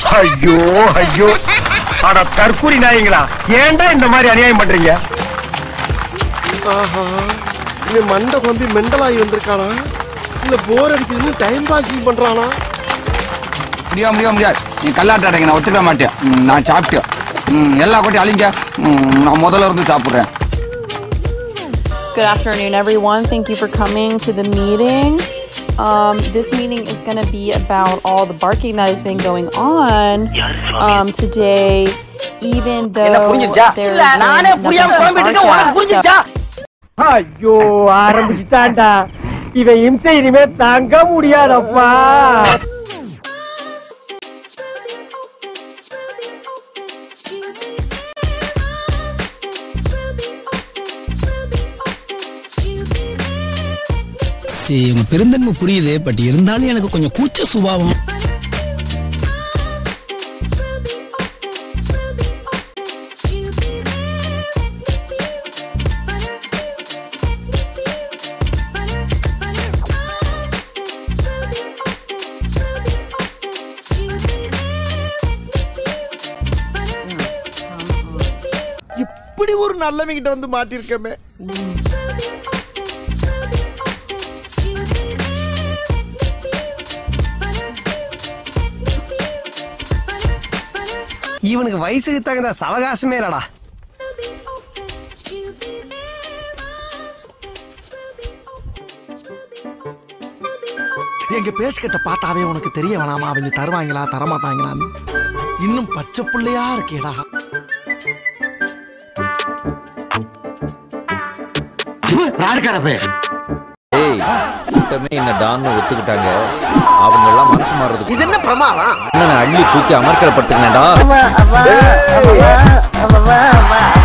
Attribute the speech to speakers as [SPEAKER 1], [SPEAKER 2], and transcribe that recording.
[SPEAKER 1] ஐயோ ஐயோ அட தற்கூரி நாயங்களா ஏன்டா இந்த மாதிரி அநியாயம் பண்றீங்க
[SPEAKER 2] ஆஹா இவன் மண்டை கொம்பி மெண்டலாகி வந்திருக்கானா இல்ல போர் அடிக்குதுன்னு டைம் பாசிங் பண்றானா
[SPEAKER 3] முடியாது முடியாது முடியாது நீ கல்லாட்ட அடைங்க நான் ஒத்துக்க மாட்டேன் ம், நான் சாப்பிட்டேன் ம், எல்லா கொட்டி அழிங்க ம், நான் முதல்ல இருந்து சாப்பிட்றேன்
[SPEAKER 4] Good afternoon, everyone. Thank you for coming to the meeting. Um, this meeting is going to be about all the barking that has been going on um, today, even though there's been nothing to bark at. So-
[SPEAKER 1] ஐயோ ஆரம்பிச்சுட்டான்டா இவன் இம்சை இனிமே தாங்க முடியாதப்பா
[SPEAKER 5] சரி உங்க பெருந்தன்மை புரியுது but இருந்தாலும் எனக்கு கொஞ்சம் கூச்ச சுபாவம்
[SPEAKER 2] இப்படி ஒரு நல்லவங்கிட்ட வந்து மாட்டிருக்கமே
[SPEAKER 6] இவனுக்கு வயசுக்கு தகுந்த சவகாசமே இல்லடா
[SPEAKER 2] எங்க பேசுகிட்ட பார்த்தாவே உனக்கு தெரிய வேணாமா அவங்க தருவாங்களா தரமாட்டாங்களான்னு இன்னும் பச்சை புள்ளையா இருக்கேடா
[SPEAKER 7] ஏய் கூட்டமே என்ன டான்னு ஒத்துக்கிட்டாங்க அவங்க எல்லாம் மனசு மாறுறதுக்கு
[SPEAKER 6] இது என்ன பிரமாதம்
[SPEAKER 7] அண்ணனை அள்ளி தூக்கி அமர்க்கலப்படுத்துங்கடா